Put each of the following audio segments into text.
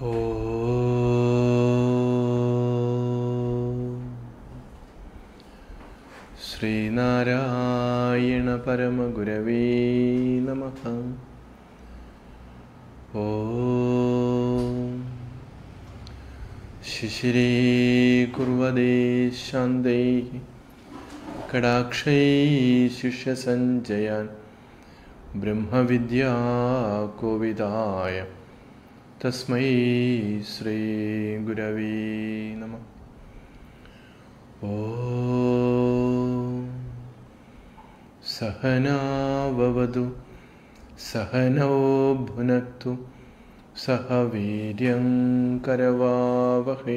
ശ്രീനാരായണ പരമഗുരവേ നമ ഓ ശിശിരീകുർവദേ ശാന്തൈ കടാക്ഷൈ ശിഷ്യസഞ്ജയാൻ ബ്രഹ്മവിദ്യാകോവിദായ തസ്മൈ ശ്രീഗുരവേ നമ ഓ സഹനാവവതു സഹനോ ഭുനക്തു സഹ വീര്യം കരവാവഹൈ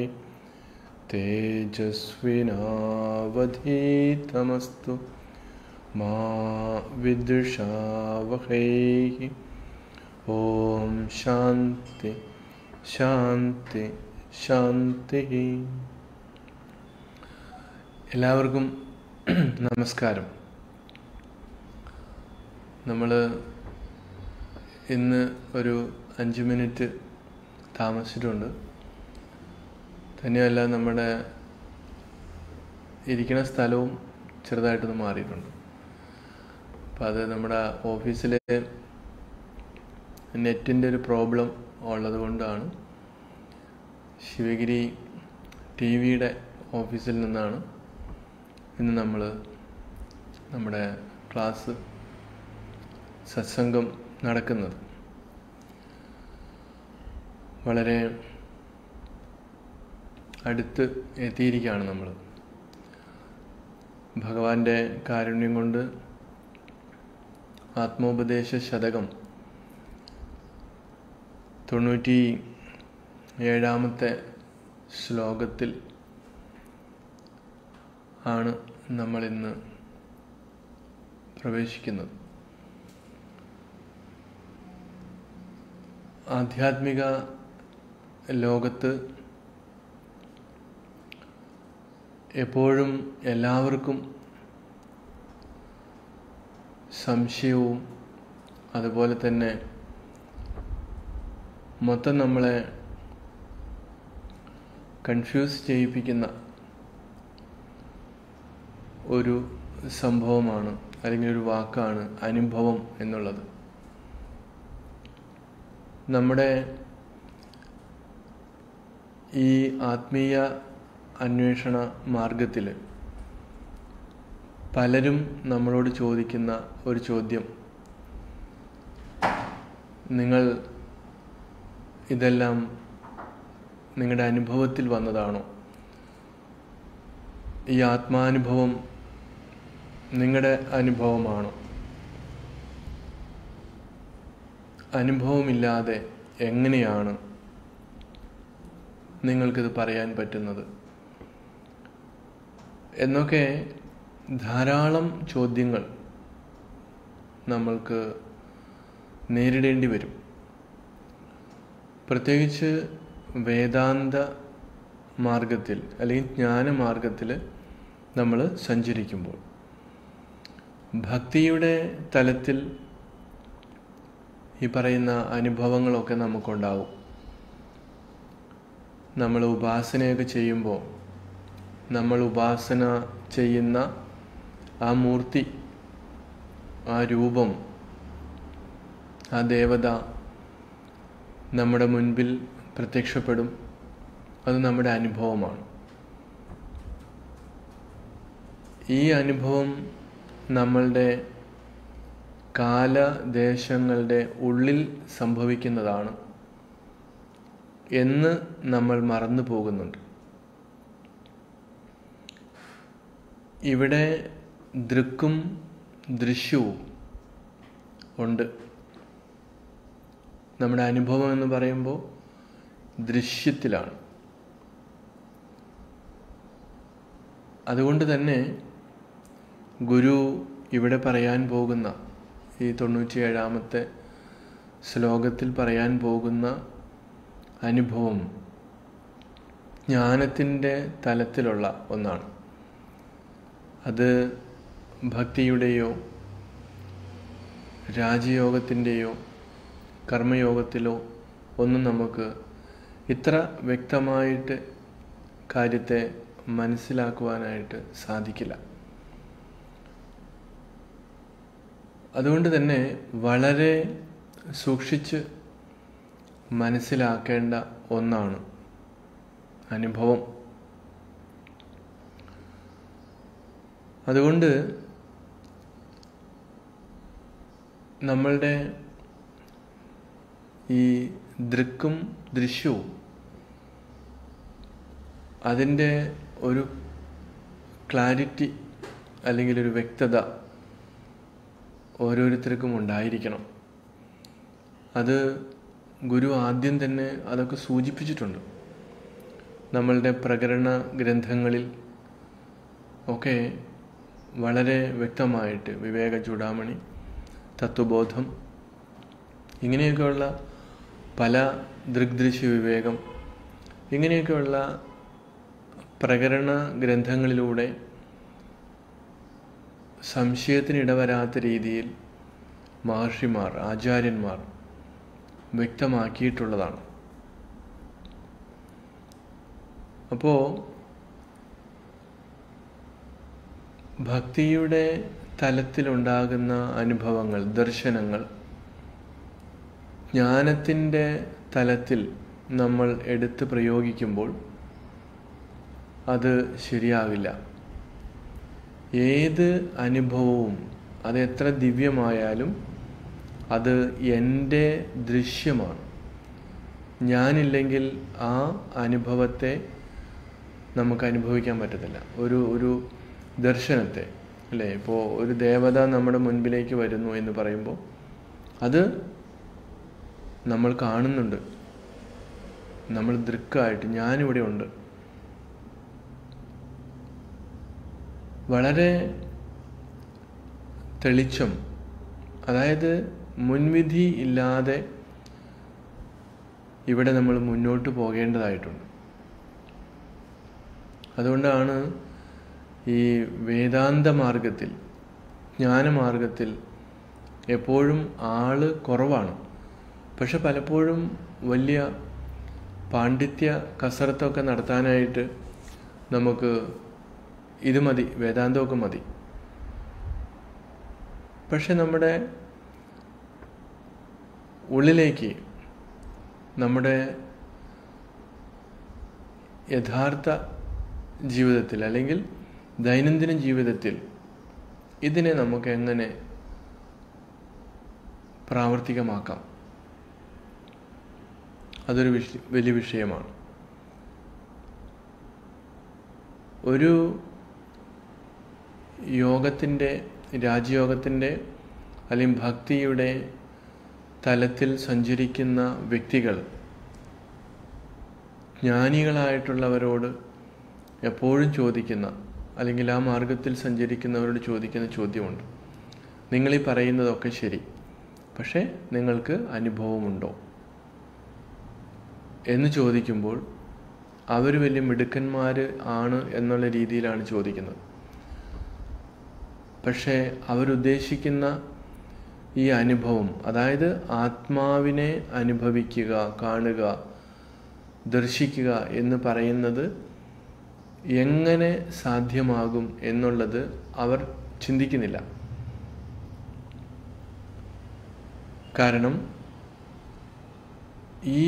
തേജസ്വിനാവധീതമസ്തു മാ വിദ്വിഷാവഹൈ ഓം ശാന്തി ശാന്തി ശാന്തി എല്ലാവർക്കും നമസ്കാരം നമ്മൾ ഇന്ന് ഒരു അഞ്ച് മിനിറ്റ് താമസിച്ചിട്ടുണ്ട് തന്നെയല്ല നമ്മുടെ ഇരിക്കുന്ന സ്ഥലവും ചെറുതായിട്ടൊന്ന് മാറിയിട്ടുണ്ട് അപ്പം അത് നമ്മുടെ ഓഫീസിലെ നെറ്റിൻ്റെ ഒരു പ്രോബ്ലം ഉള്ളത് കൊണ്ടാണ് ശിവഗിരി ടി വിയുടെ ഓഫീസിൽ നിന്നാണ് ഇന്ന് നമ്മൾ നമ്മുടെ ക്ലാസ് സത്സംഗം നടക്കുന്നത് വളരെ അടുത്ത് എത്തിയിരിക്കുകയാണ് നമ്മൾ ഭഗവാന്റെ കാരുണ്യം കൊണ്ട് ആത്മോപദേശ ശതകം തൊണ്ണൂറ്റി ഏഴാമത്തെ ശ്ലോകത്തിൽ ആണ് നമ്മൾ ഇന്ന് പ്രവേശിക്കുന്നത് ആധ്യാത്മിക ലോകത്ത് എപ്പോഴും എല്ലാവർക്കും സംശയവും അതുപോലെ തന്നെ മൊത്തം നമ്മളെ കൺഫ്യൂസ് ചെയ്യിപ്പിക്കുന്ന ഒരു സംഭവമാണ് അല്ലെങ്കിൽ ഒരു വാക്കാണ് അനുഭവം എന്നുള്ളത് നമ്മുടെ ഈ ആത്മീയ അന്വേഷണ മാർഗത്തിൽ പലരും നമ്മളോട് ചോദിക്കുന്ന ഒരു ചോദ്യം നിങ്ങൾ ഇതെല്ലാം നിങ്ങളുടെ അനുഭവത്തിൽ വന്നതാണോ ഈ ആത്മാനുഭവം നിങ്ങളുടെ അനുഭവമാണോ അനുഭവമില്ലാതെ എങ്ങനെയാണ് നിങ്ങൾക്കിത് പറയാൻ പറ്റുന്നത് എന്നൊക്കെ ധാരാളം ചോദ്യങ്ങൾ നമ്മൾക്ക് നേരിടേണ്ടി വരും പ്രത്യേകിച്ച് വേദാന്ത മാർഗത്തിൽ അല്ലെങ്കിൽ ജ്ഞാനമാർഗത്തിൽ നമ്മൾ സഞ്ചരിക്കുമ്പോൾ ഭക്തിയുടെ തലത്തിൽ ഈ പറയുന്ന അനുഭവങ്ങളൊക്കെ നമുക്കുണ്ടാവും നമ്മൾ ഉപാസനയൊക്കെ ചെയ്യുമ്പോൾ നമ്മൾ ഉപാസന ചെയ്യുന്ന ആ മൂർത്തി ആ രൂപം ആ ദേവത നമ്മുടെ മുൻപിൽ പ്രത്യക്ഷപ്പെടും അത് നമ്മുടെ അനുഭവമാണ് ഈ അനുഭവം നമ്മളുടെ കാലദേശങ്ങളുടെ ഉള്ളിൽ സംഭവിക്കുന്നതാണ് എന്ന് നമ്മൾ മറന്നു പോകുന്നുണ്ട് ഇവിടെ ദൃക്കും ദൃശ്യവും ഉണ്ട് നമ്മുടെ അനുഭവം എന്ന് പറയുമ്പോൾ ദൃശ്യത്തിലാണ് അതുകൊണ്ട് തന്നെ ഗുരു ഇവിടെ പറയാൻ പോകുന്ന ഈ തൊണ്ണൂറ്റിയേഴാമത്തെ ശ്ലോകത്തിൽ പറയാൻ പോകുന്ന അനുഭവം ജ്ഞാനത്തിൻ്റെ തലത്തിലുള്ള ഒന്നാണ് അത് ഭക്തിയുടെയോ രാജയോഗത്തിൻ്റെയോ കർമ്മയോഗത്തിലോ ഒന്നും നമുക്ക് ഇത്ര വ്യക്തമായിട്ട് കാര്യത്തെ മനസ്സിലാക്കുവാനായിട്ട് സാധിക്കില്ല അതുകൊണ്ട് തന്നെ വളരെ സൂക്ഷിച്ച് മനസ്സിലാക്കേണ്ട ഒന്നാണ് അനുഭവം അതുകൊണ്ട് നമ്മളുടെ ഈ ദൃക്കും ദൃശ്യവും അതിൻ്റെ ഒരു ക്ലാരിറ്റി അല്ലെങ്കിൽ ഒരു വ്യക്തത ഓരോരുത്തർക്കും ഉണ്ടായിരിക്കണം അത് ഗുരു ആദ്യം തന്നെ അതൊക്കെ സൂചിപ്പിച്ചിട്ടുണ്ട് നമ്മളുടെ പ്രകരണ ഗ്രന്ഥങ്ങളിൽ ഒക്കെ വളരെ വ്യക്തമായിട്ട് വിവേക ചൂടാമണി തത്വബോധം ഇങ്ങനെയൊക്കെയുള്ള പല ദൃഗ്ദൃശ്യ വിവേകം ഇങ്ങനെയൊക്കെയുള്ള പ്രകരണ ഗ്രന്ഥങ്ങളിലൂടെ സംശയത്തിന് ഇടവരാത്ത രീതിയിൽ മഹർഷിമാർ ആചാര്യന്മാർ വ്യക്തമാക്കിയിട്ടുള്ളതാണ് അപ്പോൾ ഭക്തിയുടെ തലത്തിലുണ്ടാകുന്ന അനുഭവങ്ങൾ ദർശനങ്ങൾ ജ്ഞാനത്തിൻ്റെ തലത്തിൽ നമ്മൾ എടുത്ത് പ്രയോഗിക്കുമ്പോൾ അത് ശരിയാവില്ല ഏത് അനുഭവവും അത് എത്ര ദിവ്യമായാലും അത് എൻ്റെ ദൃശ്യമാണ് ഞാനില്ലെങ്കിൽ ആ അനുഭവത്തെ നമുക്ക് അനുഭവിക്കാൻ പറ്റത്തില്ല ഒരു ഒരു ദർശനത്തെ അല്ലേ ഇപ്പോൾ ഒരു ദേവത നമ്മുടെ മുൻപിലേക്ക് വരുന്നു എന്ന് പറയുമ്പോൾ അത് നമ്മൾ കാണുന്നുണ്ട് നമ്മൾ ദൃക്കായിട്ട് ഞാനിവിടെ ഉണ്ട് വളരെ തെളിച്ചം അതായത് മുൻവിധി ഇല്ലാതെ ഇവിടെ നമ്മൾ മുന്നോട്ട് പോകേണ്ടതായിട്ടുണ്ട് അതുകൊണ്ടാണ് ഈ വേദാന്ത മാർഗത്തിൽ ജ്ഞാനമാർഗത്തിൽ എപ്പോഴും ആള് കുറവാണ് പക്ഷെ പലപ്പോഴും വലിയ പാണ്ഡിത്യ കസരത്തൊക്കെ നടത്താനായിട്ട് നമുക്ക് ഇത് മതി വേദാന്തമൊക്കെ മതി പക്ഷെ നമ്മുടെ ഉള്ളിലേക്ക് നമ്മുടെ യഥാർത്ഥ ജീവിതത്തിൽ അല്ലെങ്കിൽ ദൈനംദിന ജീവിതത്തിൽ ഇതിനെ നമുക്ക് എങ്ങനെ പ്രാവർത്തികമാക്കാം അതൊരു വിഷ വലിയ വിഷയമാണ് ഒരു യോഗത്തിൻ്റെ രാജയോഗത്തിൻ്റെ അല്ലെങ്കിൽ ഭക്തിയുടെ തലത്തിൽ സഞ്ചരിക്കുന്ന വ്യക്തികൾ ജ്ഞാനികളായിട്ടുള്ളവരോട് എപ്പോഴും ചോദിക്കുന്ന അല്ലെങ്കിൽ ആ മാർഗത്തിൽ സഞ്ചരിക്കുന്നവരോട് ചോദിക്കുന്ന ചോദ്യമുണ്ട് നിങ്ങളീ പറയുന്നതൊക്കെ ശരി പക്ഷേ നിങ്ങൾക്ക് അനുഭവമുണ്ടോ എന്ന് ചോദിക്കുമ്പോൾ അവർ വലിയ മിടുക്കന്മാർ ആണ് എന്നുള്ള രീതിയിലാണ് ചോദിക്കുന്നത് പക്ഷേ അവരുദ്ദേശിക്കുന്ന ഈ അനുഭവം അതായത് ആത്മാവിനെ അനുഭവിക്കുക കാണുക ദർശിക്കുക എന്ന് പറയുന്നത് എങ്ങനെ സാധ്യമാകും എന്നുള്ളത് അവർ ചിന്തിക്കുന്നില്ല കാരണം ഈ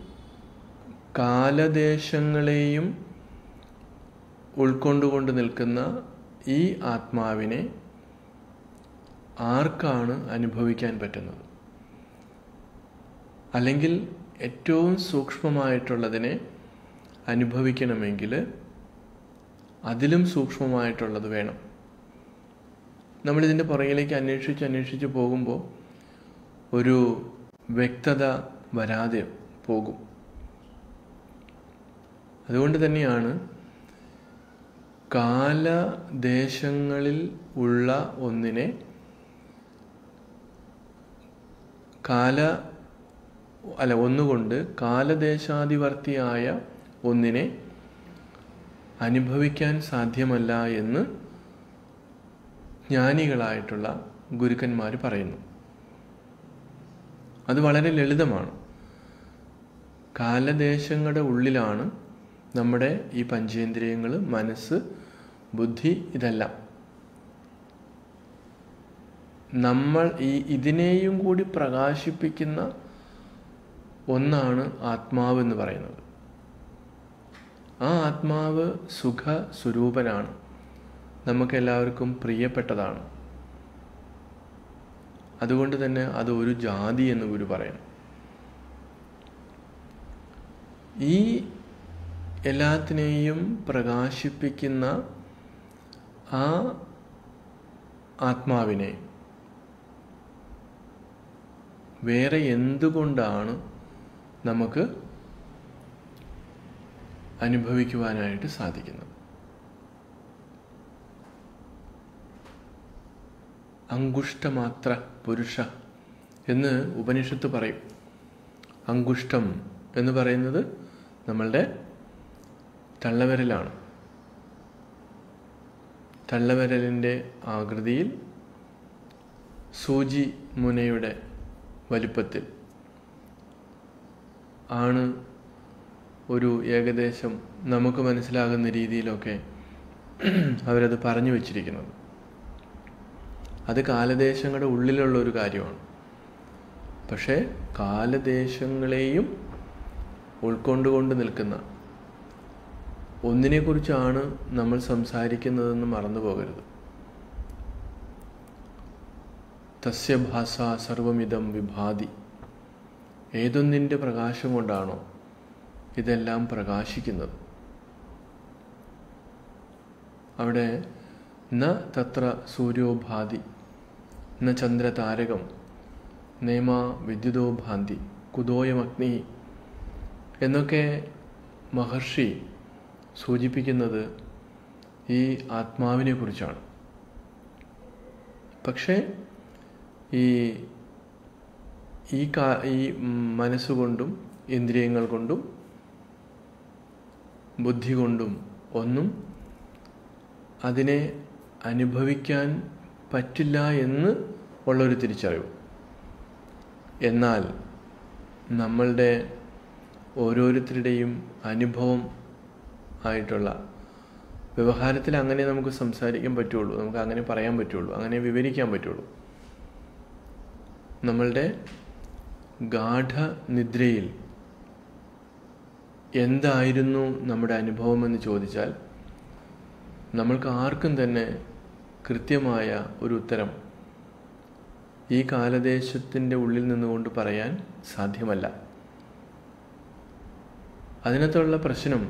കാലദേശങ്ങളെയും ഉൾക്കൊണ്ടുകൊണ്ട് നിൽക്കുന്ന ഈ ആത്മാവിനെ ആർക്കാണ് അനുഭവിക്കാൻ പറ്റുന്നത് അല്ലെങ്കിൽ ഏറ്റവും സൂക്ഷ്മമായിട്ടുള്ളതിനെ അനുഭവിക്കണമെങ്കിൽ അതിലും സൂക്ഷ്മമായിട്ടുള്ളത് വേണം നമ്മളിതിൻ്റെ പുറകിലേക്ക് അന്വേഷിച്ച് അന്വേഷിച്ച് പോകുമ്പോൾ ഒരു വ്യക്തത വരാതെ പോകും അതുകൊണ്ട് തന്നെയാണ് കാലദേശങ്ങളിൽ ഉള്ള ഒന്നിനെ കാല അല്ല ഒന്നുകൊണ്ട് കാലദേശാധിവർത്തിയായ ഒന്നിനെ അനുഭവിക്കാൻ സാധ്യമല്ല എന്ന് ജ്ഞാനികളായിട്ടുള്ള ഗുരുക്കന്മാർ പറയുന്നു അത് വളരെ ലളിതമാണ് കാലദേശങ്ങളുടെ ഉള്ളിലാണ് നമ്മുടെ ഈ പഞ്ചേന്ദ്രിയങ്ങൾ മനസ്സ് ബുദ്ധി ഇതെല്ലാം നമ്മൾ ഈ ഇതിനെയും കൂടി പ്രകാശിപ്പിക്കുന്ന ഒന്നാണ് ആത്മാവ് എന്ന് പറയുന്നത് ആ ആത്മാവ് സുഖ സ്വരൂപനാണ് നമുക്കെല്ലാവർക്കും പ്രിയപ്പെട്ടതാണ് അതുകൊണ്ട് തന്നെ അത് ഒരു ജാതി എന്ന് ഗുരു പറയുന്നു ഈ എല്ലാത്തിനെയും പ്രകാശിപ്പിക്കുന്ന ആ ആത്മാവിനെ വേറെ എന്തുകൊണ്ടാണ് നമുക്ക് അനുഭവിക്കുവാനായിട്ട് സാധിക്കുന്നത് അങ്കുഷ്ടമാത്ര പുരുഷ എന്ന് ഉപനിഷത്ത് പറയും അങ്കുഷ്ടം എന്ന് പറയുന്നത് നമ്മളുടെ തള്ളവിരലാണ് തള്ളവിരലിൻ്റെ ആകൃതിയിൽ സൂചി മുനയുടെ വലിപ്പത്തിൽ ആണ് ഒരു ഏകദേശം നമുക്ക് മനസ്സിലാകുന്ന രീതിയിലൊക്കെ അവരത് പറഞ്ഞു വച്ചിരിക്കുന്നത് അത് കാലദേശങ്ങളുടെ ഉള്ളിലുള്ള ഒരു കാര്യമാണ് പക്ഷേ കാലദേശങ്ങളെയും ഉൾക്കൊണ്ടുകൊണ്ട് നിൽക്കുന്ന ഒന്നിനെക്കുറിച്ചാണ് നമ്മൾ സംസാരിക്കുന്നതെന്ന് മറന്നു പോകരുത് തസ്യ ഭാഷ സർവമിതം വിഭാതി ഏതൊന്നിൻ്റെ പ്രകാശം കൊണ്ടാണോ ഇതെല്ലാം പ്രകാശിക്കുന്നത് അവിടെ ന തത്ര സൂര്യോഭാതി ന ചന്ദ്രതാരകം നേമ വിദ്യുതോ ഭാന്തി കുതോയമഗ്നി എന്നൊക്കെ മഹർഷി സൂചിപ്പിക്കുന്നത് ഈ ആത്മാവിനെ കുറിച്ചാണ് പക്ഷേ ഈ ഈ കാ ഈ മനസ്സുകൊണ്ടും ഇന്ദ്രിയങ്ങൾ കൊണ്ടും ബുദ്ധി കൊണ്ടും ഒന്നും അതിനെ അനുഭവിക്കാൻ പറ്റില്ല എന്ന് ഉള്ളൊരു തിരിച്ചറിവ് എന്നാൽ നമ്മളുടെ ഓരോരുത്തരുടെയും അനുഭവം ആയിട്ടുള്ള വ്യവഹാരത്തിൽ അങ്ങനെ നമുക്ക് സംസാരിക്കാൻ പറ്റുള്ളൂ നമുക്ക് അങ്ങനെ പറയാൻ പറ്റുള്ളൂ അങ്ങനെ വിവരിക്കാൻ പറ്റുള്ളൂ നമ്മളുടെ ഗാഠ നിദ്രയിൽ എന്തായിരുന്നു നമ്മുടെ അനുഭവം എന്ന് ചോദിച്ചാൽ നമ്മൾക്ക് ആർക്കും തന്നെ കൃത്യമായ ഒരു ഉത്തരം ഈ കാലദേശത്തിൻ്റെ ഉള്ളിൽ നിന്നുകൊണ്ട് പറയാൻ സാധ്യമല്ല അതിനകത്തുള്ള പ്രശ്നം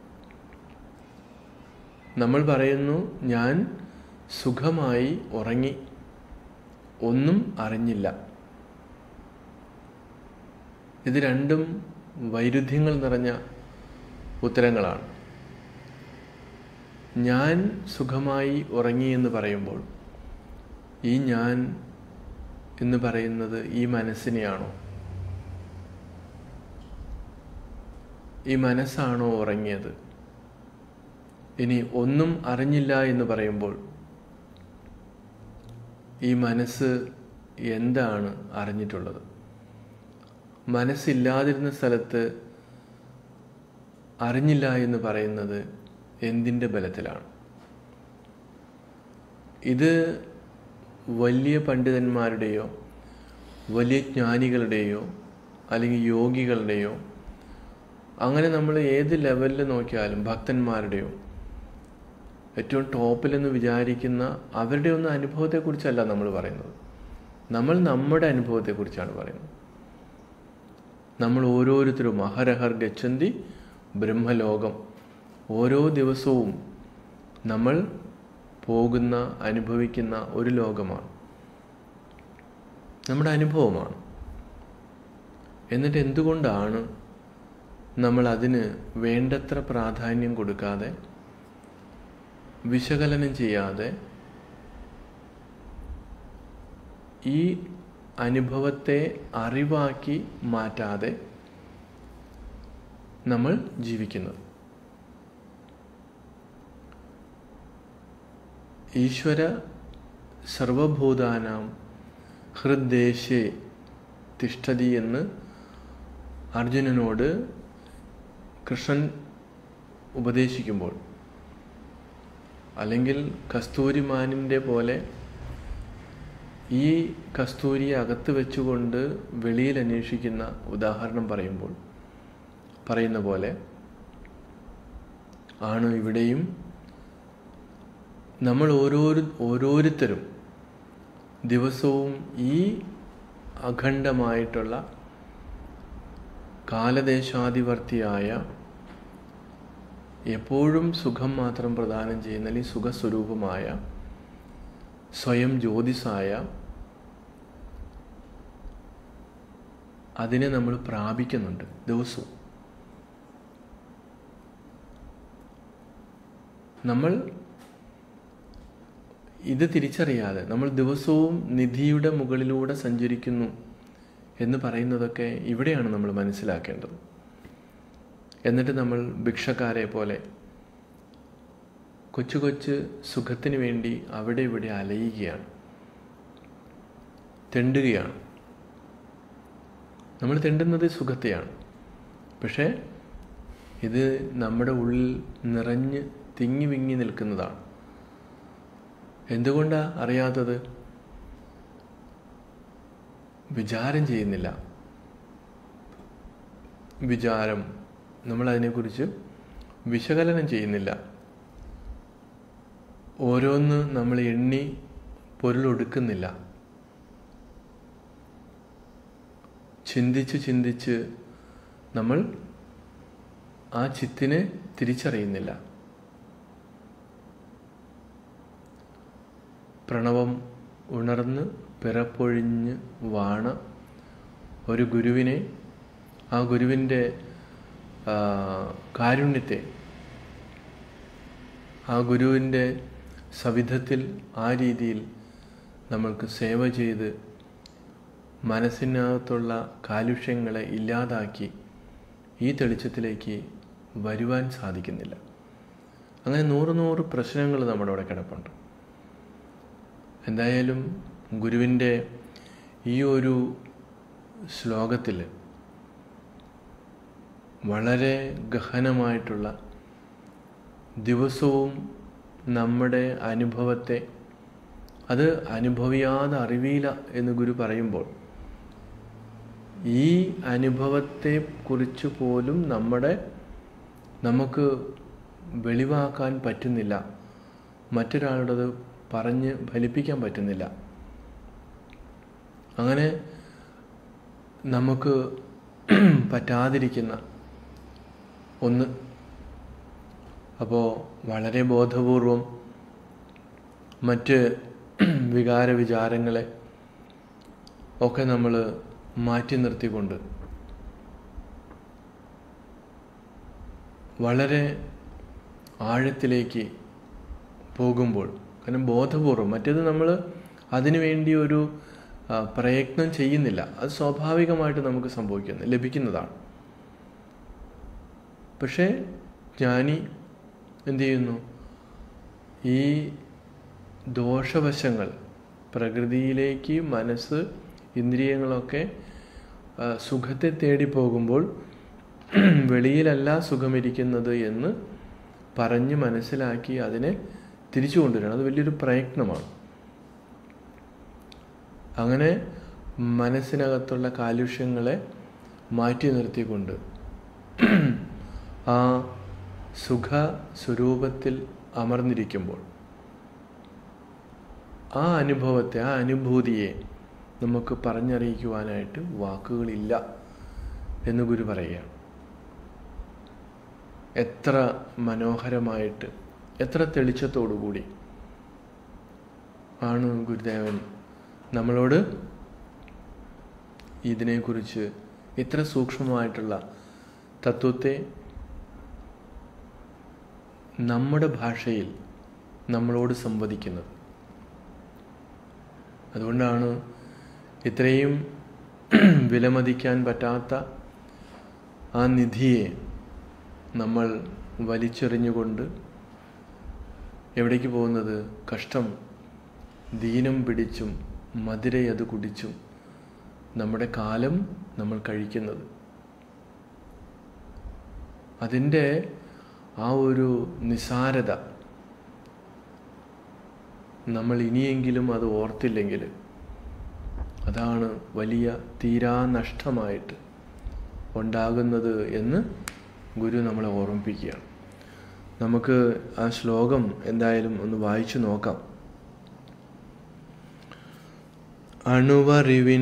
നമ്മൾ പറയുന്നു ഞാൻ സുഖമായി ഉറങ്ങി ഒന്നും അറിഞ്ഞില്ല ഇത് രണ്ടും വൈരുദ്ധ്യങ്ങൾ നിറഞ്ഞ ഉത്തരങ്ങളാണ് ഞാൻ സുഖമായി ഉറങ്ങി എന്ന് പറയുമ്പോൾ ഈ ഞാൻ എന്ന് പറയുന്നത് ഈ മനസ്സിനെയാണോ ഈ മനസ്സാണോ ഉറങ്ങിയത് ഇനി ഒന്നും അറിഞ്ഞില്ല എന്ന് പറയുമ്പോൾ ഈ മനസ്സ് എന്താണ് അറിഞ്ഞിട്ടുള്ളത് മനസ്സില്ലാതിരുന്ന സ്ഥലത്ത് അറിഞ്ഞില്ല എന്ന് പറയുന്നത് എന്തിൻ്റെ ബലത്തിലാണ് ഇത് വലിയ പണ്ഡിതന്മാരുടെയോ വലിയ ജ്ഞാനികളുടെയോ അല്ലെങ്കിൽ യോഗികളുടെയോ അങ്ങനെ നമ്മൾ ഏത് ലെവലിൽ നോക്കിയാലും ഭക്തന്മാരുടെയോ ഏറ്റവും ടോപ്പിലെന്ന് വിചാരിക്കുന്ന അവരുടെ ഒന്നും അനുഭവത്തെക്കുറിച്ചല്ല നമ്മൾ പറയുന്നത് നമ്മൾ നമ്മുടെ അനുഭവത്തെക്കുറിച്ചാണ് പറയുന്നത് നമ്മൾ ഓരോരുത്തരും അഹരഹർ ഗച്ഛന്തി ബ്രഹ്മലോകം ഓരോ ദിവസവും നമ്മൾ പോകുന്ന അനുഭവിക്കുന്ന ഒരു ലോകമാണ് നമ്മുടെ അനുഭവമാണ് എന്നിട്ട് എന്തുകൊണ്ടാണ് നമ്മൾ അതിന് വേണ്ടത്ര പ്രാധാന്യം കൊടുക്കാതെ വിശകലനം ചെയ്യാതെ ഈ അനുഭവത്തെ അറിവാക്കി മാറ്റാതെ നമ്മൾ ജീവിക്കുന്നത് ഈശ്വര സർവഭൂതാനാം ഹൃദ്ദേശേ തിഷ്ഠതി എന്ന് അർജുനനോട് കൃഷ്ണൻ ഉപദേശിക്കുമ്പോൾ അല്ലെങ്കിൽ കസ്തൂരിമാനിൻ്റെ പോലെ ഈ കസ്തൂരിയെ അകത്ത് വെച്ചുകൊണ്ട് വെളിയിൽ അന്വേഷിക്കുന്ന ഉദാഹരണം പറയുമ്പോൾ പറയുന്ന പോലെ ആണ് ഇവിടെയും നമ്മൾ ഓരോരു ഓരോരുത്തരും ദിവസവും ഈ അഖണ്ഡമായിട്ടുള്ള കാലദേശാധിവർത്തിയായ എപ്പോഴും സുഖം മാത്രം പ്രദാനം ചെയ്യുന്ന അല്ലെങ്കിൽ സുഖസ്വരൂപമായ സ്വയം ജ്യോതിസായ അതിനെ നമ്മൾ പ്രാപിക്കുന്നുണ്ട് ദിവസവും നമ്മൾ ഇത് തിരിച്ചറിയാതെ നമ്മൾ ദിവസവും നിധിയുടെ മുകളിലൂടെ സഞ്ചരിക്കുന്നു എന്ന് പറയുന്നതൊക്കെ ഇവിടെയാണ് നമ്മൾ മനസ്സിലാക്കേണ്ടത് എന്നിട്ട് നമ്മൾ ഭിക്ഷക്കാരെ പോലെ കൊച്ചു കൊച്ചു സുഖത്തിന് വേണ്ടി അവിടെ ഇവിടെ അലയുകയാണ് തെണ്ടുകയാണ് നമ്മൾ തെണ്ടുന്നത് സുഖത്തെയാണ് പക്ഷേ ഇത് നമ്മുടെ ഉള്ളിൽ നിറഞ്ഞ് തിങ്ങി വിങ്ങി നിൽക്കുന്നതാണ് എന്തുകൊണ്ടാണ് അറിയാത്തത് വിചാരം ചെയ്യുന്നില്ല വിചാരം നമ്മൾ അതിനെക്കുറിച്ച് വിശകലനം ചെയ്യുന്നില്ല ഓരോന്ന് നമ്മൾ എണ്ണി പൊരുളൊടുക്കുന്നില്ല ചിന്തിച്ച് ചിന്തിച്ച് നമ്മൾ ആ ചിത്തിനെ തിരിച്ചറിയുന്നില്ല പ്രണവം ഉണർന്ന് പിറപ്പൊഴിഞ്ഞ് വാണ ഒരു ഗുരുവിനെ ആ ഗുരുവിൻ്റെ കാരുണ്യത്തെ ആ ഗുരുവിൻ്റെ സവിധത്തിൽ ആ രീതിയിൽ നമ്മൾക്ക് സേവ ചെയ്ത് മനസ്സിനകത്തുള്ള കാലുഷ്യങ്ങളെ ഇല്ലാതാക്കി ഈ തെളിച്ചത്തിലേക്ക് വരുവാൻ സാധിക്കുന്നില്ല അങ്ങനെ നൂറ് നൂറ് പ്രശ്നങ്ങൾ നമ്മുടെ അവിടെ കിടപ്പുണ്ട് എന്തായാലും ഗുരുവിൻ്റെ ഈ ഒരു ശ്ലോകത്തിൽ വളരെ ഗഹനമായിട്ടുള്ള ദിവസവും നമ്മുടെ അനുഭവത്തെ അത് അനുഭവിയാതെ അറിവിയില്ല എന്ന് ഗുരു പറയുമ്പോൾ ഈ അനുഭവത്തെ കുറിച്ച് പോലും നമ്മുടെ നമുക്ക് വെളിവാക്കാൻ പറ്റുന്നില്ല മറ്റൊരാളുടേത് പറഞ്ഞ് ഫലിപ്പിക്കാൻ പറ്റുന്നില്ല അങ്ങനെ നമുക്ക് പറ്റാതിരിക്കുന്ന ഒന്ന് അപ്പോൾ വളരെ ബോധപൂർവം മറ്റ് വികാര വിചാരങ്ങളെ ഒക്കെ നമ്മൾ മാറ്റി നിർത്തിക്കൊണ്ട് വളരെ ആഴത്തിലേക്ക് പോകുമ്പോൾ കാരണം ബോധപൂർവം മറ്റേത് നമ്മൾ അതിനു വേണ്ടി ഒരു പ്രയത്നം ചെയ്യുന്നില്ല അത് സ്വാഭാവികമായിട്ട് നമുക്ക് സംഭവിക്കുന്നു ലഭിക്കുന്നതാണ് പക്ഷേ ജ്ഞാനി എന്തു ചെയ്യുന്നു ഈ ദോഷവശങ്ങൾ പ്രകൃതിയിലേക്ക് മനസ്സ് ഇന്ദ്രിയങ്ങളൊക്കെ സുഖത്തെ തേടി പോകുമ്പോൾ വെളിയിലല്ല സുഖമിരിക്കുന്നത് എന്ന് പറഞ്ഞ് മനസ്സിലാക്കി അതിനെ തിരിച്ചു കൊണ്ടുവരണം അത് വലിയൊരു പ്രയത്നമാണ് അങ്ങനെ മനസ്സിനകത്തുള്ള കാലുഷ്യങ്ങളെ മാറ്റി നിർത്തിക്കൊണ്ട് ആ സുഖ സ്വരൂപത്തിൽ അമർന്നിരിക്കുമ്പോൾ ആ അനുഭവത്തെ ആ അനുഭൂതിയെ നമുക്ക് പറഞ്ഞറിയിക്കുവാനായിട്ട് വാക്കുകളില്ല എന്ന് ഗുരു പറയുകയാണ് എത്ര മനോഹരമായിട്ട് എത്ര തെളിച്ചത്തോടുകൂടി ആണ് ഗുരുദേവൻ നമ്മളോട് ഇതിനെക്കുറിച്ച് ഇത്ര സൂക്ഷ്മമായിട്ടുള്ള തത്വത്തെ നമ്മുടെ ഭാഷയിൽ നമ്മളോട് സംവദിക്കുന്നത് അതുകൊണ്ടാണ് ഇത്രയും വിലമതിക്കാൻ പറ്റാത്ത ആ നിധിയെ നമ്മൾ വലിച്ചെറിഞ്ഞുകൊണ്ട് എവിടേക്ക് പോകുന്നത് കഷ്ടം ദീനം പിടിച്ചും മധുരയത് കുടിച്ചും നമ്മുടെ കാലം നമ്മൾ കഴിക്കുന്നത് അതിൻ്റെ ആ ഒരു നിസാരത നമ്മൾ ഇനിയെങ്കിലും അത് ഓർത്തില്ലെങ്കിൽ അതാണ് വലിയ തീരാ നഷ്ടമായിട്ട് ഉണ്ടാകുന്നത് എന്ന് ഗുരു നമ്മളെ ഓർമ്മിപ്പിക്കുകയാണ് നമുക്ക് ആ ശ്ലോകം എന്തായാലും ഒന്ന് വായിച്ചു നോക്കാം അണുവറിവിൻ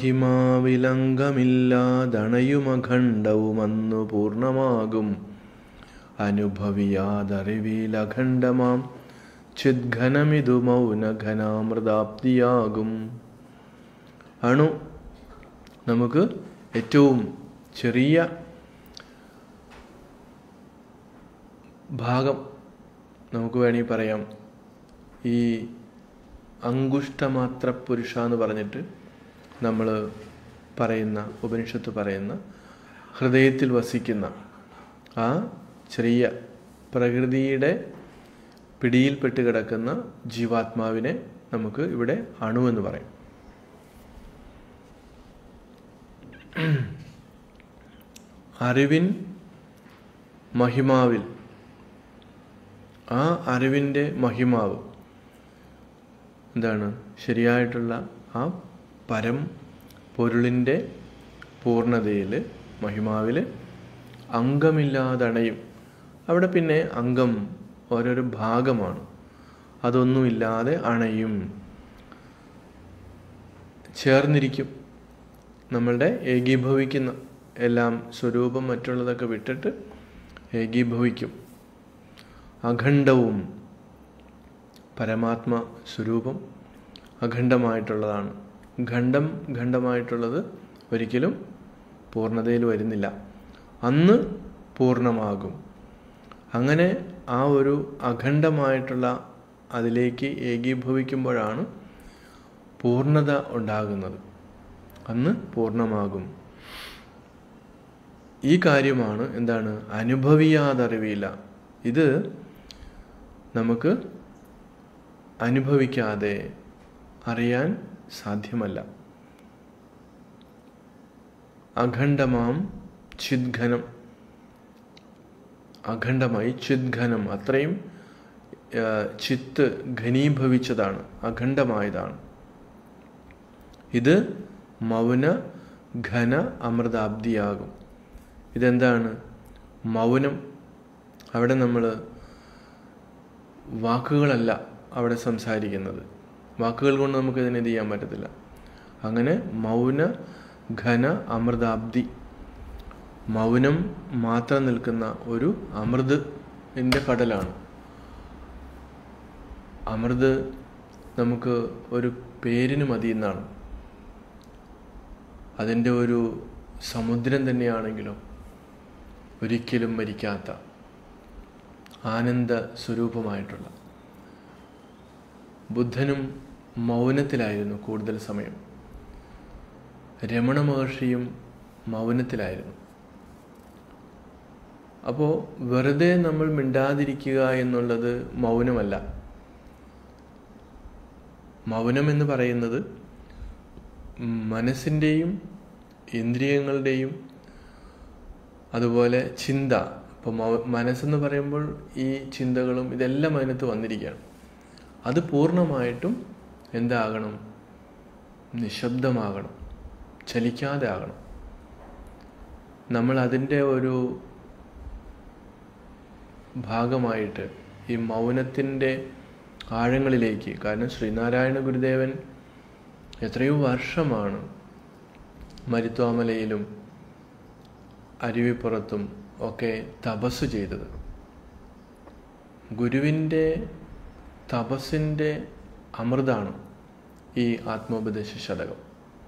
മഹിമാവിലംഗമില്ലാതണയുമഖണ്ഡവുമന്നു പൂർണ്ണമാകും അനുഭവിയാതറിവിലഖണ്ഡമാം ചിദ്ഘനമിതു മൗനഘനാമൃതാപ്തിയാകും അണു നമുക്ക് ഏറ്റവും ചെറിയ ഭാഗം നമുക്ക് വേണമെങ്കിൽ പറയാം ഈ അങ്കുഷ്ടമാത്ര പുരുഷ എന്ന് പറഞ്ഞിട്ട് നമ്മൾ പറയുന്ന ഉപനിഷത്ത് പറയുന്ന ഹൃദയത്തിൽ വസിക്കുന്ന ആ ചെറിയ പ്രകൃതിയുടെ പിടിയിൽപ്പെട്ട് കിടക്കുന്ന ജീവാത്മാവിനെ നമുക്ക് ഇവിടെ അണു എന്ന് പറയും അറിവിൻ മഹിമാവിൽ ആ അറിവിൻ്റെ മഹിമാവ് എന്താണ് ശരിയായിട്ടുള്ള ആ പരം പൊരുളിൻ്റെ പൂർണ്ണതയിൽ മഹിമാവിൽ അംഗമില്ലാതണയും അവിടെ പിന്നെ അംഗം ഓരോരോ ഭാഗമാണ് അതൊന്നുമില്ലാതെ അണയും ചേർന്നിരിക്കും നമ്മളുടെ ഏകീഭവിക്കുന്ന എല്ലാം സ്വരൂപം മറ്റുള്ളതൊക്കെ വിട്ടിട്ട് ഏകീഭവിക്കും അഖണ്ഡവും പരമാത്മ സ്വരൂപം അഖണ്ഡമായിട്ടുള്ളതാണ് ഖണ്ഡം ഖണ്ഡമായിട്ടുള്ളത് ഒരിക്കലും പൂർണ്ണതയിൽ വരുന്നില്ല അന്ന് പൂർണ്ണമാകും അങ്ങനെ ആ ഒരു അഖണ്ഡമായിട്ടുള്ള അതിലേക്ക് ഏകീഭവിക്കുമ്പോഴാണ് പൂർണ്ണത ഉണ്ടാകുന്നത് അന്ന് പൂർണ്ണമാകും ഈ കാര്യമാണ് എന്താണ് അനുഭവിയാതറിവില്ല ഇത് നമുക്ക് അനുഭവിക്കാതെ അറിയാൻ സാധ്യമല്ല അഖണ്ഡമാം ചിദ്ഘനം അഖണ്ഡമായി ചിദ്ഘനം അത്രയും ചിത്ത് ഘനീഭവിച്ചതാണ് അഖണ്ഡമായതാണ് ഇത് മൗന ഘന അമൃതാബ്ദിയാകും ഇതെന്താണ് മൗനം അവിടെ നമ്മൾ വാക്കുകളല്ല അവിടെ സംസാരിക്കുന്നത് വാക്കുകൾ കൊണ്ട് നമുക്ക് ഇതിനെ ചെയ്യാൻ പറ്റത്തില്ല അങ്ങനെ മൗന ഘന അമൃതാബ്ദി മൗനം മാത്രം നിൽക്കുന്ന ഒരു അമൃതിൻ്റെ കടലാണ് അമൃത് നമുക്ക് ഒരു പേരിന് മതി എന്നാണ് അതിൻ്റെ ഒരു സമുദ്രം തന്നെയാണെങ്കിലും ഒരിക്കലും മരിക്കാത്ത ആനന്ദ സ്വരൂപമായിട്ടുള്ള ബുദ്ധനും മൗനത്തിലായിരുന്നു കൂടുതൽ സമയം രമണ മഹർഷിയും മൗനത്തിലായിരുന്നു അപ്പോൾ വെറുതെ നമ്മൾ മിണ്ടാതിരിക്കുക എന്നുള്ളത് മൗനമല്ല മൗനം എന്ന് പറയുന്നത് മനസ്സിൻ്റെയും ഇന്ദ്രിയങ്ങളുടെയും അതുപോലെ ചിന്ത ഇപ്പോൾ മനസ്സെന്ന് പറയുമ്പോൾ ഈ ചിന്തകളും ഇതെല്ലാം അതിനകത്ത് വന്നിരിക്കുകയാണ് അത് പൂർണ്ണമായിട്ടും എന്താകണം നിശബ്ദമാകണം ചലിക്കാതെ ആകണം നമ്മൾ അതിൻ്റെ ഒരു ഭാഗമായിട്ട് ഈ മൗനത്തിൻ്റെ ആഴങ്ങളിലേക്ക് കാരണം ശ്രീനാരായണ ഗുരുദേവൻ എത്രയോ വർഷമാണ് മരുത്വാമലയിലും അരുവിപ്പുറത്തും ഒക്കെ തപസ് ചെയ്തത് ഗുരുവിൻ്റെ തപസ്സിൻ്റെ അമൃതാണ് ഈ ആത്മോപദേശ ശതകം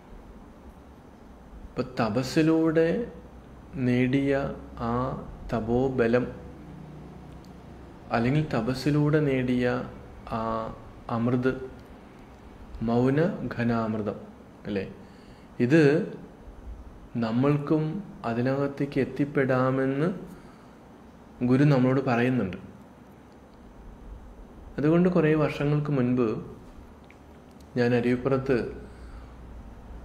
ഇപ്പം തപസ്സിലൂടെ നേടിയ ആ തപോബലം അല്ലെങ്കിൽ തപസ്സിലൂടെ നേടിയ ആ അമൃത് മൗന ഘനാമൃതം അല്ലേ ഇത് നമ്മൾക്കും അതിനകത്തേക്ക് എത്തിപ്പെടാമെന്ന് ഗുരു നമ്മളോട് പറയുന്നുണ്ട് അതുകൊണ്ട് കുറേ വർഷങ്ങൾക്ക് മുൻപ് ഞാൻ അരുവിപ്പുറത്ത്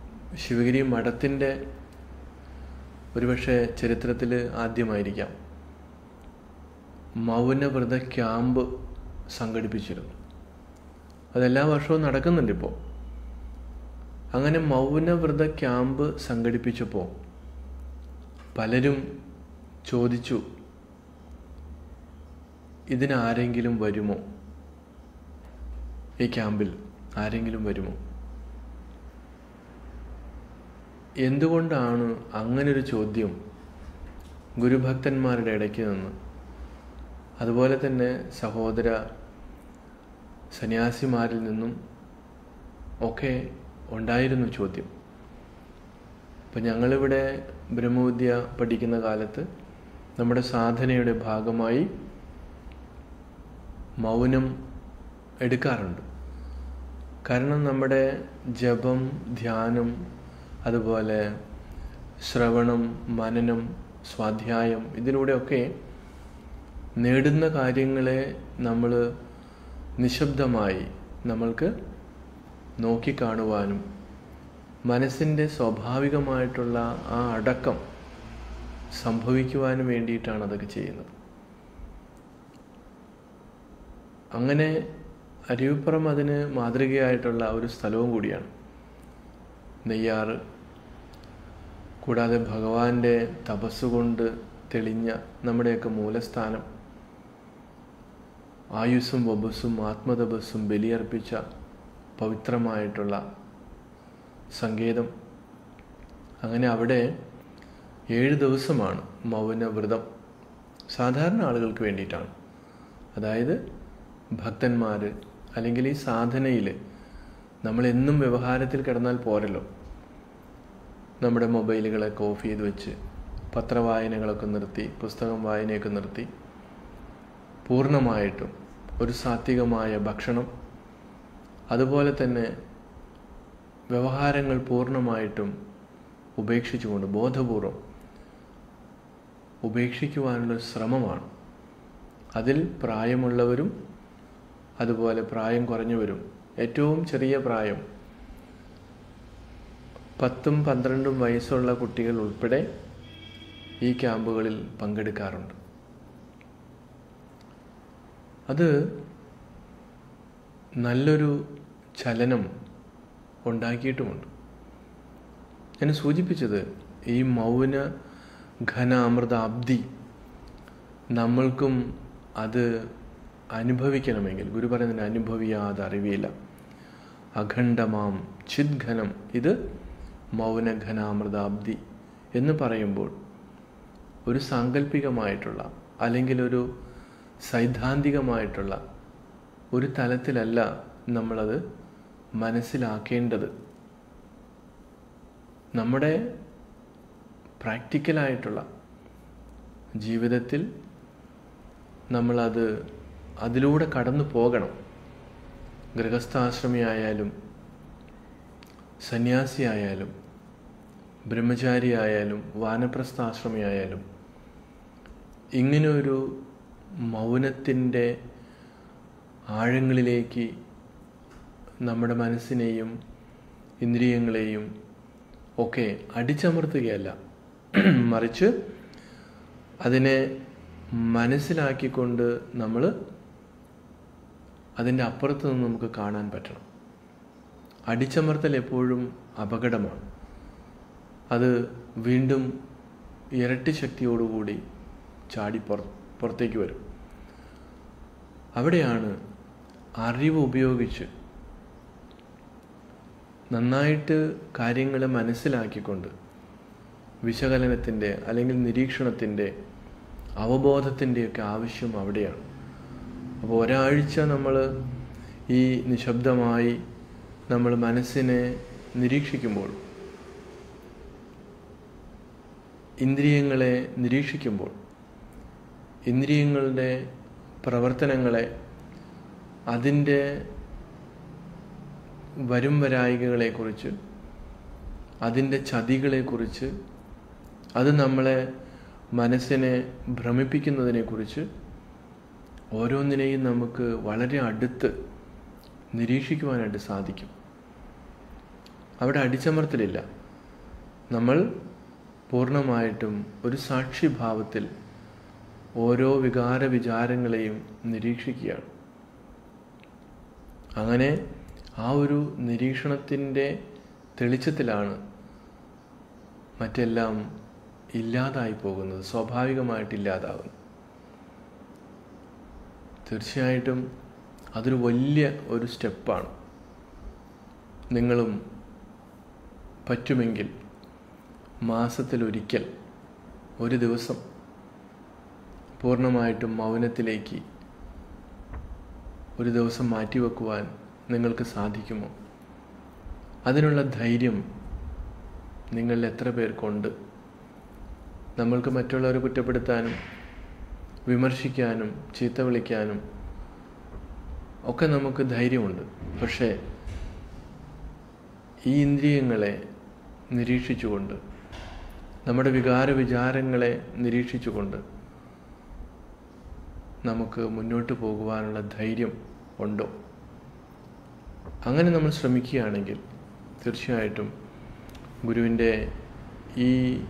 ശിവഗിരി മഠത്തിൻ്റെ ഒരുപക്ഷെ ചരിത്രത്തിൽ ആദ്യമായിരിക്കാം മൗനവ്രത ക്യാമ്പ് സംഘടിപ്പിച്ചിരുന്നു അതെല്ലാ വർഷവും നടക്കുന്നുണ്ട് ഇപ്പോൾ അങ്ങനെ മൗനവ്രത ക്യാമ്പ് സംഘടിപ്പിച്ചപ്പോൾ പലരും ചോദിച്ചു ഇതിനാരെങ്കിലും വരുമോ ഈ ക്യാമ്പിൽ ആരെങ്കിലും വരുമോ എന്തുകൊണ്ടാണ് അങ്ങനൊരു ചോദ്യം ഗുരുഭക്തന്മാരുടെ ഇടയ്ക്ക് നിന്ന് അതുപോലെ തന്നെ സഹോദര സന്യാസിമാരിൽ നിന്നും ഒക്കെ ഉണ്ടായിരുന്നു ചോദ്യം അപ്പം ഞങ്ങളിവിടെ ബ്രഹ്മവിദ്യ പഠിക്കുന്ന കാലത്ത് നമ്മുടെ സാധനയുടെ ഭാഗമായി മൗനം എടുക്കാറുണ്ട് കാരണം നമ്മുടെ ജപം ധ്യാനം അതുപോലെ ശ്രവണം മനനം സ്വാധ്യായം ഇതിലൂടെയൊക്കെ നേടുന്ന കാര്യങ്ങളെ നമ്മൾ നിശബ്ദമായി നമ്മൾക്ക് നോക്കിക്കാണുവാനും മനസ്സിൻ്റെ സ്വാഭാവികമായിട്ടുള്ള ആ അടക്കം സംഭവിക്കുവാനും വേണ്ടിയിട്ടാണ് അതൊക്കെ ചെയ്യുന്നത് അങ്ങനെ അരുവിപ്പുറം അതിന് മാതൃകയായിട്ടുള്ള ഒരു സ്ഥലവും കൂടിയാണ് നെയ്യാറ് കൂടാതെ ഭഗവാന്റെ തപസ്സുകൊണ്ട് തെളിഞ്ഞ നമ്മുടെയൊക്കെ മൂലസ്ഥാനം ആയുസ്സും വബസ്സും ആത്മതപസ്സും ബലിയർപ്പിച്ച പവിത്രമായിട്ടുള്ള സങ്കേതം അങ്ങനെ അവിടെ ഏഴ് ദിവസമാണ് മൗനവ്രതം സാധാരണ ആളുകൾക്ക് വേണ്ടിയിട്ടാണ് അതായത് ഭക്തന്മാർ അല്ലെങ്കിൽ ഈ സാധനയിൽ നമ്മൾ എന്നും വ്യവഹാരത്തിൽ കിടന്നാൽ പോരല്ലോ നമ്മുടെ മൊബൈലുകളൊക്കെ ഓഫ് ചെയ്ത് വെച്ച് പത്രവായനകളൊക്കെ നിർത്തി പുസ്തകം വായനയൊക്കെ നിർത്തി പൂർണ്ണമായിട്ടും ഒരു സാത്വികമായ ഭക്ഷണം അതുപോലെ തന്നെ വ്യവഹാരങ്ങൾ പൂർണ്ണമായിട്ടും ഉപേക്ഷിച്ചുകൊണ്ട് ബോധപൂർവം ഉപേക്ഷിക്കുവാനുള്ള ശ്രമമാണ് അതിൽ പ്രായമുള്ളവരും അതുപോലെ പ്രായം കുറഞ്ഞവരും ഏറ്റവും ചെറിയ പ്രായം പത്തും പന്ത്രണ്ടും വയസ്സുള്ള കുട്ടികൾ ഉൾപ്പെടെ ഈ ക്യാമ്പുകളിൽ പങ്കെടുക്കാറുണ്ട് അത് നല്ലൊരു ചലനം ഉണ്ടാക്കിയിട്ടുമുണ്ട് ഞാൻ സൂചിപ്പിച്ചത് ഈ മൗന ഘന അമൃതാബ്ദി നമ്മൾക്കും അത് അനുഭവിക്കണമെങ്കിൽ ഗുരു പറയുന്നതിന് അനുഭവിയാതെ അറിവിയില്ല അഖണ്ഡമാം ചിദ്ഘനം ഇത് മൗനഘനാമൃതാബ്ദി എന്ന് പറയുമ്പോൾ ഒരു സാങ്കല്പികമായിട്ടുള്ള അല്ലെങ്കിൽ ഒരു സൈദ്ധാന്തികമായിട്ടുള്ള ഒരു തലത്തിലല്ല നമ്മളത് മനസ്സിലാക്കേണ്ടത് നമ്മുടെ പ്രാക്ടിക്കലായിട്ടുള്ള ജീവിതത്തിൽ നമ്മളത് അതിലൂടെ കടന്നു പോകണം ഗൃഹസ്ഥാശ്രമിയായാലും സന്യാസിയായാലും ബ്രഹ്മചാരിയായാലും വാനപ്രസ്ഥാശ്രമിയായാലും ഇങ്ങനെ ഒരു മൗനത്തിൻ്റെ ആഴങ്ങളിലേക്ക് നമ്മുടെ മനസ്സിനെയും ഇന്ദ്രിയങ്ങളെയും ഒക്കെ അടിച്ചമർത്തുകയല്ല മറിച്ച് അതിനെ മനസ്സിലാക്കിക്കൊണ്ട് നമ്മൾ അതിൻ്റെ അപ്പുറത്ത് നിന്ന് നമുക്ക് കാണാൻ പറ്റണം അടിച്ചമർത്തൽ എപ്പോഴും അപകടമാണ് അത് വീണ്ടും ഇരട്ടി ശക്തിയോടുകൂടി ചാടി പുറ പുറത്തേക്ക് വരും അവിടെയാണ് അറിവ് ഉപയോഗിച്ച് നന്നായിട്ട് കാര്യങ്ങളെ മനസ്സിലാക്കിക്കൊണ്ട് വിശകലനത്തിൻ്റെ അല്ലെങ്കിൽ നിരീക്ഷണത്തിൻ്റെ അവബോധത്തിൻ്റെയൊക്കെ ആവശ്യം അവിടെയാണ് അപ്പോൾ ഒരാഴ്ച നമ്മൾ ഈ നിശബ്ദമായി നമ്മൾ മനസ്സിനെ നിരീക്ഷിക്കുമ്പോൾ ഇന്ദ്രിയങ്ങളെ നിരീക്ഷിക്കുമ്പോൾ ഇന്ദ്രിയങ്ങളുടെ പ്രവർത്തനങ്ങളെ അതിൻ്റെ വരും വരായികകളെക്കുറിച്ച് അതിൻ്റെ ചതികളെക്കുറിച്ച് അത് നമ്മളെ മനസ്സിനെ ഭ്രമിപ്പിക്കുന്നതിനെക്കുറിച്ച് ഓരോന്നിനെയും നമുക്ക് വളരെ അടുത്ത് നിരീക്ഷിക്കുവാനായിട്ട് സാധിക്കും അവിടെ അടിച്ചമർത്തലില്ല നമ്മൾ പൂർണ്ണമായിട്ടും ഒരു സാക്ഷിഭാവത്തിൽ ഓരോ വികാര വിചാരങ്ങളെയും നിരീക്ഷിക്കുകയാണ് അങ്ങനെ ആ ഒരു നിരീക്ഷണത്തിൻ്റെ തെളിച്ചത്തിലാണ് മറ്റെല്ലാം ഇല്ലാതായി പോകുന്നത് സ്വാഭാവികമായിട്ട് ഇല്ലാതാവുന്നു തീർച്ചയായിട്ടും അതൊരു വലിയ ഒരു സ്റ്റെപ്പാണ് നിങ്ങളും പറ്റുമെങ്കിൽ മാസത്തിലൊരിക്കൽ ഒരു ദിവസം പൂർണ്ണമായിട്ടും മൗനത്തിലേക്ക് ഒരു ദിവസം മാറ്റിവെക്കുവാൻ നിങ്ങൾക്ക് സാധിക്കുമോ അതിനുള്ള ധൈര്യം നിങ്ങളിൽ എത്ര പേർക്കുണ്ട് നമ്മൾക്ക് മറ്റുള്ളവരെ കുറ്റപ്പെടുത്താനും വിമർശിക്കാനും ചീത്ത വിളിക്കാനും ഒക്കെ നമുക്ക് ധൈര്യമുണ്ട് പക്ഷേ ഈ ഇന്ദ്രിയങ്ങളെ നിരീക്ഷിച്ചുകൊണ്ട് നമ്മുടെ വികാര വിചാരങ്ങളെ നിരീക്ഷിച്ചുകൊണ്ട് നമുക്ക് മുന്നോട്ട് പോകുവാനുള്ള ധൈര്യം ഉണ്ടോ അങ്ങനെ നമ്മൾ ശ്രമിക്കുകയാണെങ്കിൽ തീർച്ചയായിട്ടും ഗുരുവിൻ്റെ ഈ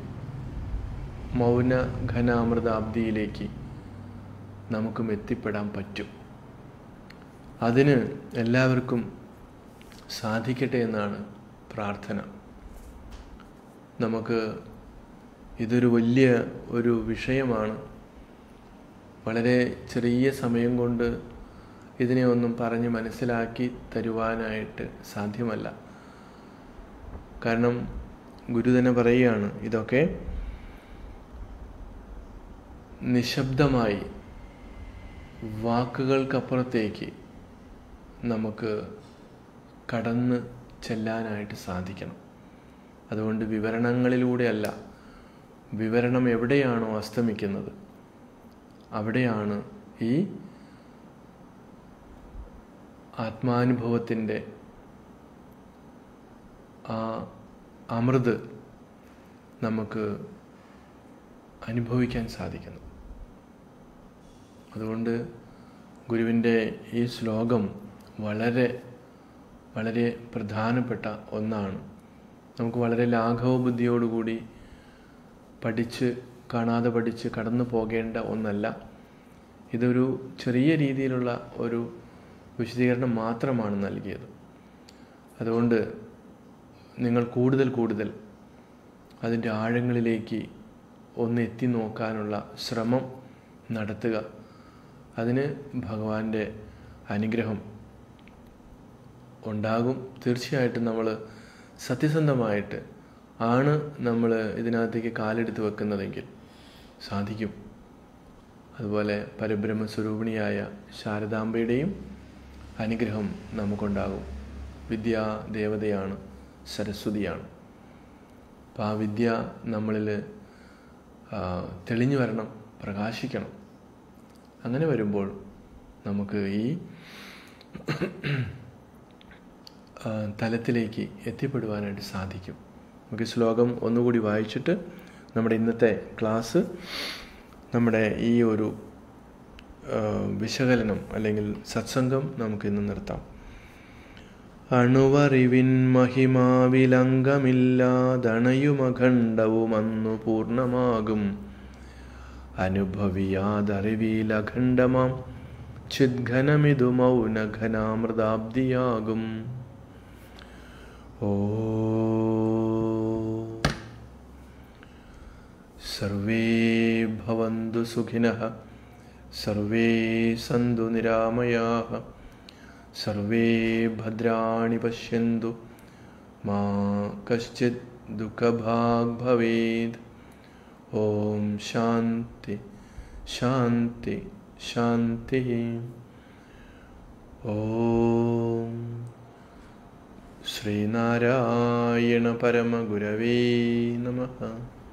മൗന ഘനാമൃതാബ്ദിയിലേക്ക് നമുക്കും എത്തിപ്പെടാൻ പറ്റും അതിന് എല്ലാവർക്കും സാധിക്കട്ടെ എന്നാണ് പ്രാർത്ഥന നമുക്ക് ഇതൊരു വലിയ ഒരു വിഷയമാണ് വളരെ ചെറിയ സമയം കൊണ്ട് ഇതിനെ ഒന്നും പറഞ്ഞ് മനസ്സിലാക്കി തരുവാനായിട്ട് സാധ്യമല്ല കാരണം ഗുരു തന്നെ പറയുകയാണ് ഇതൊക്കെ നിശബ്ദമായി വാക്കുകൾക്കപ്പുറത്തേക്ക് നമുക്ക് കടന്ന് ചെല്ലാനായിട്ട് സാധിക്കണം അതുകൊണ്ട് വിവരണങ്ങളിലൂടെയല്ല വിവരണം എവിടെയാണോ അസ്തമിക്കുന്നത് അവിടെയാണ് ഈ ആത്മാനുഭവത്തിൻ്റെ ആ അമൃത് നമുക്ക് അനുഭവിക്കാൻ സാധിക്കുന്നത് അതുകൊണ്ട് ഗുരുവിൻ്റെ ഈ ശ്ലോകം വളരെ വളരെ പ്രധാനപ്പെട്ട ഒന്നാണ് നമുക്ക് വളരെ ലാഘവ ബുദ്ധിയോടുകൂടി പഠിച്ച് കാണാതെ പഠിച്ച് കടന്നു പോകേണ്ട ഒന്നല്ല ഇതൊരു ചെറിയ രീതിയിലുള്ള ഒരു വിശദീകരണം മാത്രമാണ് നൽകിയത് അതുകൊണ്ട് നിങ്ങൾ കൂടുതൽ കൂടുതൽ അതിൻ്റെ ആഴങ്ങളിലേക്ക് ഒന്ന് എത്തി നോക്കാനുള്ള ശ്രമം നടത്തുക അതിന് ഭഗവാന്റെ അനുഗ്രഹം ഉണ്ടാകും തീർച്ചയായിട്ടും നമ്മൾ സത്യസന്ധമായിട്ട് ആണ് നമ്മൾ ഇതിനകത്തേക്ക് കാലെടുത്ത് വെക്കുന്നതെങ്കിൽ സാധിക്കും അതുപോലെ പരബ്രഹ്മസ്വരൂപിണിയായ ശാരദാംബയുടെയും അനുഗ്രഹം നമുക്കുണ്ടാകും വിദ്യാ ദേവതയാണ് സരസ്വതിയാണ് അപ്പം ആ വിദ്യ നമ്മളിൽ തെളിഞ്ഞു വരണം പ്രകാശിക്കണം അങ്ങനെ വരുമ്പോൾ നമുക്ക് ഈ തലത്തിലേക്ക് എത്തിപ്പെടുവാനായിട്ട് സാധിക്കും നമുക്ക് ശ്ലോകം ഒന്നുകൂടി വായിച്ചിട്ട് നമ്മുടെ ഇന്നത്തെ ക്ലാസ് നമ്മുടെ ഈ ഒരു വിശകലനം അല്ലെങ്കിൽ സത്സംഗം നമുക്ക് ഇന്ന് നിർത്താം അണുവറിവിൻ മഹിമാവിലംഗമില്ലാതണയുമഖണ്ഡവും അന്നു പൂർണ്ണമാകും അനുഭവിയാതറിവിലഖണ്ഡമാം ചിദ്ഘനമിതു മൗനഘനാമൃതാബ്ദിയാകും ഓ സർവേ ഭവന്തു സുഖിനഃ സർവേ സന്തു നിരാമയാः സർവേ ഭദ്രാണി പശ്യന്തു മാ കശ്ചിത് ദുഃഖഭാഗ് ഭവേത് ഓം ശാന്തി ശാന്തി ശാന്തി ഓം ശ്രീനാരായണ പരമഗുരവേ നമഃ